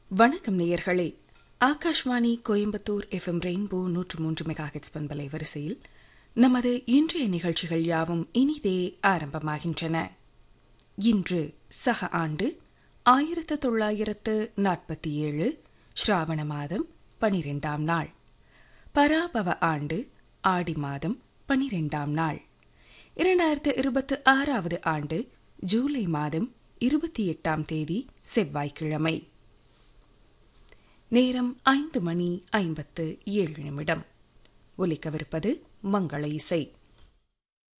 வணக்கம் நேயர்களே Akashvani Coimbatore FM rainbow நூற்று மூன்று மெகாஹெட்ஸ் பண்பலை வரிசையில் நமது இன்றைய நிகழ்ச்சிகள் யாவும் இனிதே ஆரம்பமாகின்றன இன்று சக ஆண்டு ஆயிரத்து தொள்ளாயிரத்து நாற்பத்தி ஏழு ஸ்ராவண மாதம் பனிரெண்டாம் நாள் பராபவ ஆண்டு ஆடி மாதம் பனிரெண்டாம் நாள் இரண்டாயிரத்து இருபத்து ஆறாவது ஆண்டு ஜூலை மாதம் இருபத்தி எட்டாம் தேதி செவ்வாய்க்கிழமை நேரம் ஐந்து மணி ஐம்பத்து ஏழு நிமிடம் ஒலிக்கவிருப்பது மங்கள இசை